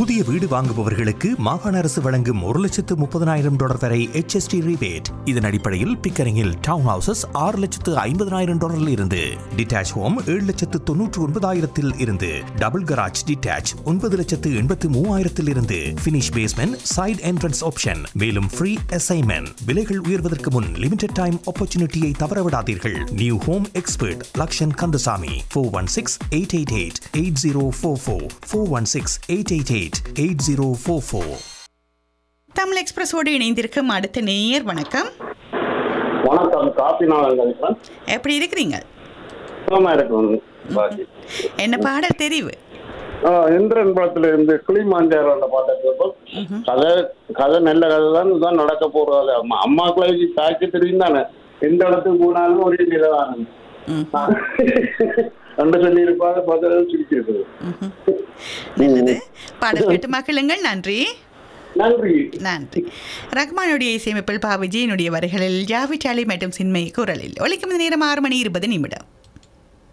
புதிய வீடு வாங்குபவர்களுக்கு மாகாண அரசு வழங்கும் ஒரு லட்சத்து முப்பதனாயிரம் டாலர் வரை HST rebate இதன் அடிப்படையில் பிக்கரிங்கில் டவுன் ஹவுசஸ் ஆறு லட்சத்து ஐம்பதனாயிரம் டாலரில் இருந்து டிட்டாச் ஹோம் ஏழு லட்சத்து தொன்னூற்று ஒன்பதாயிரத்தில் இருந்து டபுள் கராஜ் டிட்டாச் ஒன்பது லட்சத்து எண்பத்து மூவாயிரத்தில் இருந்து finish basement side entrance option மேலும் ஃப்ரீ அசைன்மெண்ட் விலைகள் உயர்வதற்கு முன் லிமிடெட் டைம் ஆப்பர்ச்சுனிட்டியை தவறவிடாதீர்கள் new home expert Lakshan Kandasamy four one six eight eight eight eight zero four four four one six eight eight eight eight zero four four Tamil எக்ஸ்பிரஸோடு இணைந்திருக்கும் அடுத்த நேயர் வணக்கம் வணக்கம் காப்பி நாளங்கள் எப்படி இருக்கிறீங்க சுத்தமா இருக்கும் பாக்கி. என்ன பாடல் தெரிவு ஆ, இந்திரன் படத்துல இருந்து கிளிமாஞ்சாரோ அந்த பாட்டை கேட்போம் கதை கதை நல்ல கதை தான் இதுதான் நடக்க போறது அம்மா அம்மாக்களை தாக்கி தெரியும் தானே எந்த இடத்துக்கு போனாலும் ஒரே நிலவான ம், ரெண்டு சொல்லி இருப்பாங்க பதில் சிரிச்சிருக்குது ம்ஹும். நல்லது பாடல் கேட்டு மக்களுங்கள் நன்றி நன்றி நன்றி ரஹ்மானுடைய இசையமைப்பில் பா விஜயனுடைய வரிகளில் ஜாவி சாலி மற்றும் சின்மை குரலில் ஒலிக்கும் நேரம் ஆறு மணி இருபது நிமிடம்